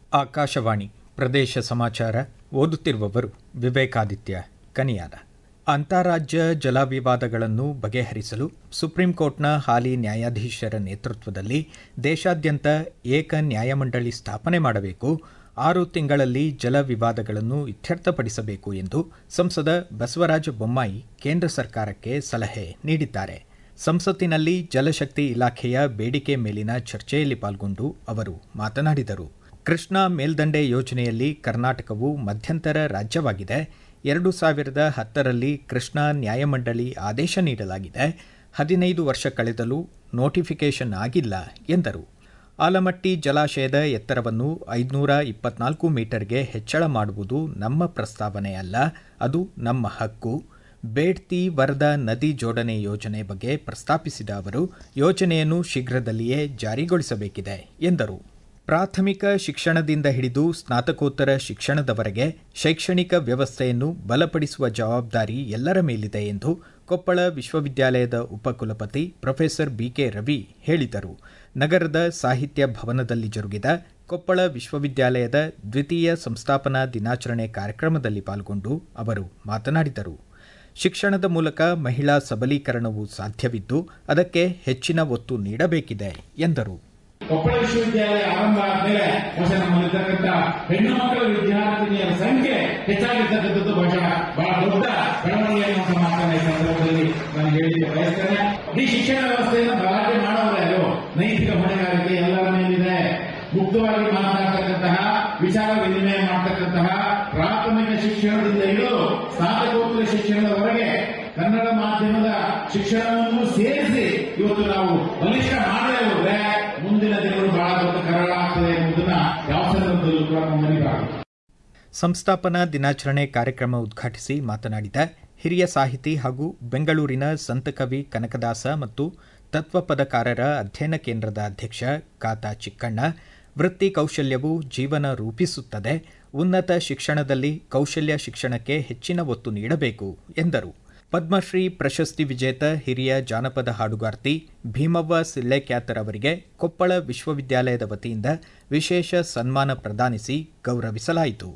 ಆಕಾಶವಾಣಿ ಪ್ರದೇಶ ಸಮಾಚಾರ ಓದುತ್ತಿರುವವರು ವಿವೇಕಾದಿತ್ಯ ಕನಿಯಾಲ ಅಂತಾರಾಜ್ಯ ಜಲ ವಿವಾದಗಳನ್ನು ಬಗೆಹರಿಸಲು ಸುಪ್ರೀಂ ಕೋರ್ಟ್ನ ಹಾಲಿ ನ್ಯಾಯಾಧೀಶರ ನೇತೃತ್ವದಲ್ಲಿ ದೇಶಾದ್ಯಂತ ಏಕ ನ್ಯಾಯಮಂಡಳಿ ಸ್ಥಾಪನೆ ಮಾಡಬೇಕು ಆರು ತಿಂಗಳಲ್ಲಿ ಜಲ ವಿವಾದಗಳನ್ನು ಇತ್ಯರ್ಥಪಡಿಸಬೇಕು ಎಂದು ಸಂಸದ ಬಸವರಾಜ ಬೊಮ್ಮಾಯಿ ಕೇಂದ್ರ ಸರ್ಕಾರಕ್ಕೆ ಸಲಹೆ ನೀಡಿದ್ದಾರೆ ಸಂಸತ್ತಿನಲ್ಲಿ ಜಲಶಕ್ತಿ ಇಲಾಖೆಯ ಬೇಡಿಕೆ ಮೇಲಿನ ಚರ್ಚೆಯಲ್ಲಿ ಪಾಲ್ಗೊಂಡು ಅವರು ಮಾತನಾಡಿದರು ಕೃಷ್ಣಾ ಮೇಲ್ದಂಡೆ ಯೋಜನೆಯಲ್ಲಿ ಕರ್ನಾಟಕವು ಮಧ್ಯಂತರ ರಾಜ್ಯವಾಗಿದೆ ಎರಡು ಸಾವಿರದ ಹತ್ತರಲ್ಲಿ ಕೃಷ್ಣಾ ನ್ಯಾಯಮಂಡಳಿ ಆದೇಶ ನೀಡಲಾಗಿದೆ ಹದಿನೈದು ವರ್ಷ ಕಳೆದಲೂ ನೋಟಿಫಿಕೇಷನ್ ಆಗಿಲ್ಲ ಎಂದರು ಆಲಮಟ್ಟಿ ಜಲಾಶಯದ ಎತ್ತರವನ್ನು ಐದುನೂರ ಇಪ್ಪತ್ನಾಲ್ಕು ಮೀಟರ್ಗೆ ಹೆಚ್ಚಳ ಮಾಡುವುದು ನಮ್ಮ ಪ್ರಸ್ತಾವನೆಯಲ್ಲ ಅದು ನಮ್ಮ ಹಕ್ಕು ಬೇಡ್ತಿ ವರದಾ ನದಿ ಜೋಡಣೆ ಯೋಜನೆ ಬಗ್ಗೆ ಪ್ರಸ್ತಾಪಿಸಿದ ಅವರು ಯೋಜನೆಯನ್ನು ಶೀಘ್ರದಲ್ಲಿಯೇ ಜಾರಿಗೊಳಿಸಬೇಕಿದೆ ಎಂದರು ಪ್ರಾಥಮಿಕ ಶಿಕ್ಷಣದಿಂದ ಹಿಡಿದು ಸ್ನಾತಕೋತ್ತರ ಶಿಕ್ಷಣದವರೆಗೆ ಶೈಕ್ಷಣಿಕ ವ್ಯವಸ್ಥೆಯನ್ನು ಬಲಪಡಿಸುವ ಜವಾಬ್ದಾರಿ ಎಲ್ಲರ ಮೇಲಿದೆ ಎಂದು ಕೊಪ್ಪಳ ವಿಶ್ವವಿದ್ಯಾಲಯದ ಉಪಕುಲಪತಿ ಪ್ರೊಫೆಸರ್ ಬಿಕೆ ರವಿ ಹೇಳಿದರು ನಗರದ ಸಾಹಿತ್ಯ ಭವನದಲ್ಲಿ ಜರುಗಿದ ಕೊಪ್ಪಳ ವಿಶ್ವವಿದ್ಯಾಲಯದ ದ್ವಿತೀಯ ಸಂಸ್ಥಾಪನಾ ದಿನಾಚರಣೆ ಕಾರ್ಯಕ್ರಮದಲ್ಲಿ ಪಾಲ್ಗೊಂಡು ಅವರು ಮಾತನಾಡಿದರು ಶಿಕ್ಷಣದ ಮೂಲಕ ಮಹಿಳಾ ಸಬಲೀಕರಣವು ಸಾಧ್ಯವಿದ್ದು ಅದಕ್ಕೆ ಹೆಚ್ಚಿನ ಒತ್ತು ನೀಡಬೇಕಿದೆ ಎಂದರು ಕೊಪ್ಪಳ ವಿಶ್ವವಿದ್ಯಾಲಯ ಆರಂಭ ಆದ್ಮೇಲೆ ಬಹುಶಃ ನಮ್ಮಲ್ಲಿರ್ತಕ್ಕಂಥ ಹೆಣ್ಣು ಮಕ್ಕಳ ವಿದ್ಯಾರ್ಥಿನಿಯರ ಸಂಖ್ಯೆ ಹೆಚ್ಚಾಗಿರ್ತಕ್ಕಂಥದ್ದು ಬಹುಶಃ ಬಹಳ ದೊಡ್ಡ ಬೆಳವಣಿಗೆ ಅನ್ನುವಂಥ ಮಾತನ್ನ ಈ ಸಂದರ್ಭದಲ್ಲಿ ನಾನು ಹೇಳಲಿಕ್ಕೆ ಬಯಸ್ತೇನೆ ಈ ಶಿಕ್ಷಣ ವ್ಯವಸ್ಥೆಯನ್ನು ಗಲಾಟೆ ಮಾಡೋರು ಯಾರು ನೈತಿಕ ಹೊಣೆಗಾರಿಕೆ ಎಲ್ಲರ ಮೇಲಿದೆ ಮುಕ್ತವಾಗಿ ಮಾತನಾಡ್ತಕ್ಕಂತಹ ವಿಚಾರ ವಿನಿಮಯ ಮಾಡ್ತಕ್ಕಂತಹ ಪ್ರಾಥಮಿಕ ಶಿಕ್ಷಣದಿಂದ ಹಿಡಿದು ಸ್ನಾತಕೋತ್ತರ ಶಿಕ್ಷಣದವರೆಗೆ ಕನ್ನಡ ಮಾಧ್ಯಮದ ಶಿಕ್ಷಣವನ್ನು ಸೇರಿಸಿ ಇವತ್ತು ನಾವು ಬಲಿಷ್ಠ ಮಾಡದೇ ಹೋದ್ರೆ ಮುಂದಿನ ದಿನಗಳು ಬಹಳ ದೊಡ್ಡ ಕರಾಳ ಆಗ್ತದೆ ಎಂಬುದನ್ನ ಯಾವ ಸಂದರ್ಭದಲ್ಲೂ ಕೂಡ ನಾವು ಮರಿಬಾರದು ಸಂಸ್ಥಾಪನಾ ದಿನಾಚರಣೆ ಕಾರ್ಯಕ್ರಮ ಉದ್ಘಾಟಿಸಿ ಮಾತನಾಡಿದ ಹಿರಿಯ ಸಾಹಿತಿ ಹಾಗೂ ಬೆಂಗಳೂರಿನ ಸಂತಕವಿ ಕನಕದಾಸ ಮತ್ತು ತತ್ವಪದಕಾರರ ಅಧ್ಯಯನ ಕೇಂದ್ರದ ಅಧ್ಯಕ್ಷ ಕಾತಾ ಚಿಕ್ಕಣ್ಣ ವೃತ್ತಿ ಕೌಶಲ್ಯವು ಜೀವನ ರೂಪಿಸುತ್ತದೆ ಉನ್ನತ ಶಿಕ್ಷಣದಲ್ಲಿ ಕೌಶಲ್ಯ ಶಿಕ್ಷಣಕ್ಕೆ ಹೆಚ್ಚಿನ ಒತ್ತು ನೀಡಬೇಕು ಎಂದರು ಪದ್ಮಶ್ರೀ ಪ್ರಶಸ್ತಿ ವಿಜೇತ ಹಿರಿಯ ಜಾನಪದ ಹಾಡುಗಾರ್ತಿ ಭೀಮವ್ವ ಸಿಳ್ಳೆಕ್ಯಾತರ್ ಅವರಿಗೆ ಕೊಪ್ಪಳ ವಿಶ್ವವಿದ್ಯಾಲಯದ ವತಿಯಿಂದ ವಿಶೇಷ ಸನ್ಮಾನ ಪ್ರದಾನಿಸಿ ಗೌರವಿಸಲಾಯಿತು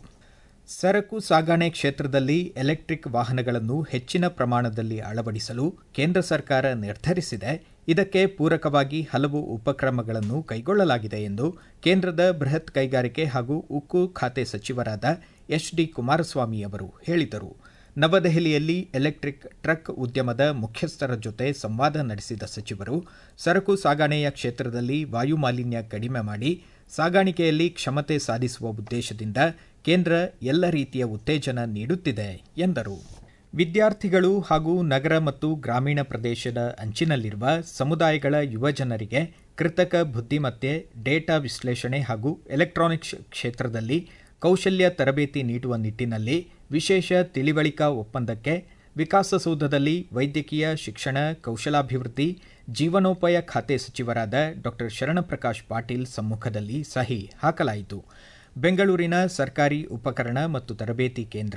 ಸರಕು ಸಾಗಣೆ ಕ್ಷೇತ್ರದಲ್ಲಿ ಎಲೆಕ್ಟ್ರಿಕ್ ವಾಹನಗಳನ್ನು ಹೆಚ್ಚಿನ ಪ್ರಮಾಣದಲ್ಲಿ ಅಳವಡಿಸಲು ಕೇಂದ್ರ ಸರ್ಕಾರ ನಿರ್ಧರಿಸಿದೆ ಇದಕ್ಕೆ ಪೂರಕವಾಗಿ ಹಲವು ಉಪಕ್ರಮಗಳನ್ನು ಕೈಗೊಳ್ಳಲಾಗಿದೆ ಎಂದು ಕೇಂದ್ರದ ಬೃಹತ್ ಕೈಗಾರಿಕೆ ಹಾಗೂ ಉಕ್ಕು ಖಾತೆ ಸಚಿವರಾದ ಎಚ್ ಡಿ ಕುಮಾರಸ್ವಾಮಿ ಅವರು ಹೇಳಿದರು ನವದೆಹಲಿಯಲ್ಲಿ ಎಲೆಕ್ಟ್ರಿಕ್ ಟ್ರಕ್ ಉದ್ಯಮದ ಮುಖ್ಯಸ್ಥರ ಜೊತೆ ಸಂವಾದ ನಡೆಸಿದ ಸಚಿವರು ಸರಕು ಸಾಗಣೆಯ ಕ್ಷೇತ್ರದಲ್ಲಿ ವಾಯುಮಾಲಿನ್ಯ ಕಡಿಮೆ ಮಾಡಿ ಸಾಗಾಣಿಕೆಯಲ್ಲಿ ಕ್ಷಮತೆ ಸಾಧಿಸುವ ಉದ್ದೇಶದಿಂದ ಕೇಂದ್ರ ಎಲ್ಲ ರೀತಿಯ ಉತ್ತೇಜನ ನೀಡುತ್ತಿದೆ ಎಂದರು ವಿದ್ಯಾರ್ಥಿಗಳು ಹಾಗೂ ನಗರ ಮತ್ತು ಗ್ರಾಮೀಣ ಪ್ರದೇಶದ ಅಂಚಿನಲ್ಲಿರುವ ಸಮುದಾಯಗಳ ಯುವಜನರಿಗೆ ಕೃತಕ ಬುದ್ಧಿಮತ್ತೆ ಡೇಟಾ ವಿಶ್ಲೇಷಣೆ ಹಾಗೂ ಎಲೆಕ್ಟ್ರಾನಿಕ್ಸ್ ಕ್ಷೇತ್ರದಲ್ಲಿ ಕೌಶಲ್ಯ ತರಬೇತಿ ನೀಡುವ ನಿಟ್ಟಿನಲ್ಲಿ ವಿಶೇಷ ತಿಳಿವಳಿಕಾ ಒಪ್ಪಂದಕ್ಕೆ ವಿಕಾಸಸೌಧದಲ್ಲಿ ವೈದ್ಯಕೀಯ ಶಿಕ್ಷಣ ಕೌಶಲಾಭಿವೃದ್ಧಿ ಜೀವನೋಪಾಯ ಖಾತೆ ಸಚಿವರಾದ ಡಾ ಶರಣಪ್ರಕಾಶ್ ಪಾಟೀಲ್ ಸಮ್ಮುಖದಲ್ಲಿ ಸಹಿ ಹಾಕಲಾಯಿತು ಬೆಂಗಳೂರಿನ ಸರ್ಕಾರಿ ಉಪಕರಣ ಮತ್ತು ತರಬೇತಿ ಕೇಂದ್ರ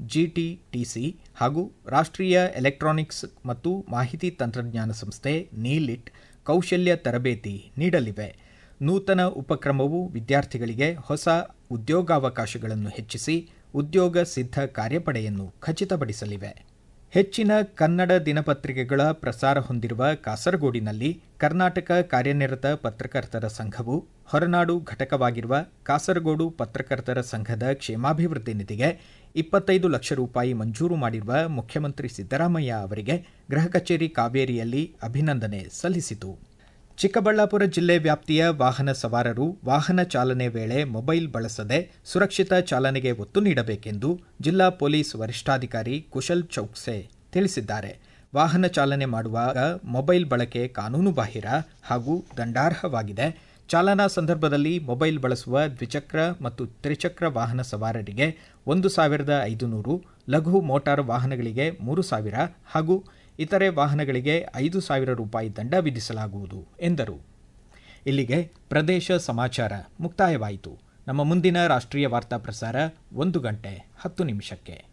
ಜಿಟಿಟಿಸಿ ಹಾಗೂ ರಾಷ್ಟ್ರೀಯ ಎಲೆಕ್ಟ್ರಾನಿಕ್ಸ್ ಮತ್ತು ಮಾಹಿತಿ ತಂತ್ರಜ್ಞಾನ ಸಂಸ್ಥೆ ನೀಲಿಟ್ ಕೌಶಲ್ಯ ತರಬೇತಿ ನೀಡಲಿವೆ ನೂತನ ಉಪಕ್ರಮವು ವಿದ್ಯಾರ್ಥಿಗಳಿಗೆ ಹೊಸ ಉದ್ಯೋಗಾವಕಾಶಗಳನ್ನು ಹೆಚ್ಚಿಸಿ ಉದ್ಯೋಗ ಸಿದ್ಧ ಕಾರ್ಯಪಡೆಯನ್ನು ಖಚಿತಪಡಿಸಲಿವೆ ಹೆಚ್ಚಿನ ಕನ್ನಡ ದಿನಪತ್ರಿಕೆಗಳ ಪ್ರಸಾರ ಹೊಂದಿರುವ ಕಾಸರಗೋಡಿನಲ್ಲಿ ಕರ್ನಾಟಕ ಕಾರ್ಯನಿರತ ಪತ್ರಕರ್ತರ ಸಂಘವು ಹೊರನಾಡು ಘಟಕವಾಗಿರುವ ಕಾಸರಗೋಡು ಪತ್ರಕರ್ತರ ಸಂಘದ ಕ್ಷೇಮಾಭಿವೃದ್ಧಿ ನಿಧಿಗೆ ಇಪ್ಪತ್ತೈದು ಲಕ್ಷ ರೂಪಾಯಿ ಮಂಜೂರು ಮಾಡಿರುವ ಮುಖ್ಯಮಂತ್ರಿ ಸಿದ್ದರಾಮಯ್ಯ ಅವರಿಗೆ ಗೃಹ ಕಚೇರಿ ಕಾವೇರಿಯಲ್ಲಿ ಅಭಿನಂದನೆ ಸಲ್ಲಿಸಿತು ಚಿಕ್ಕಬಳ್ಳಾಪುರ ಜಿಲ್ಲೆ ವ್ಯಾಪ್ತಿಯ ವಾಹನ ಸವಾರರು ವಾಹನ ಚಾಲನೆ ವೇಳೆ ಮೊಬೈಲ್ ಬಳಸದೆ ಸುರಕ್ಷಿತ ಚಾಲನೆಗೆ ಒತ್ತು ನೀಡಬೇಕೆಂದು ಜಿಲ್ಲಾ ಪೊಲೀಸ್ ವರಿಷ್ಠಾಧಿಕಾರಿ ಕುಶಲ್ ಚೌಕ್ಸೆ ತಿಳಿಸಿದ್ದಾರೆ ವಾಹನ ಚಾಲನೆ ಮಾಡುವಾಗ ಮೊಬೈಲ್ ಬಳಕೆ ಕಾನೂನುಬಾಹಿರ ಹಾಗೂ ದಂಡಾರ್ಹವಾಗಿದೆ ಚಾಲನಾ ಸಂದರ್ಭದಲ್ಲಿ ಮೊಬೈಲ್ ಬಳಸುವ ದ್ವಿಚಕ್ರ ಮತ್ತು ತ್ರಿಚಕ್ರ ವಾಹನ ಸವಾರರಿಗೆ ಒಂದು ಸಾವಿರದ ಐದುನೂರು ಲಘು ಮೋಟಾರ್ ವಾಹನಗಳಿಗೆ ಮೂರು ಸಾವಿರ ಹಾಗೂ ಇತರೆ ವಾಹನಗಳಿಗೆ ಐದು ಸಾವಿರ ರೂಪಾಯಿ ದಂಡ ವಿಧಿಸಲಾಗುವುದು ಎಂದರು ಇಲ್ಲಿಗೆ ಪ್ರದೇಶ ಸಮಾಚಾರ ಮುಕ್ತಾಯವಾಯಿತು ನಮ್ಮ ಮುಂದಿನ ರಾಷ್ಟ್ರೀಯ ವಾರ್ತಾ ಪ್ರಸಾರ ಒಂದು ಗಂಟೆ ಹತ್ತು ನಿಮಿಷಕ್ಕೆ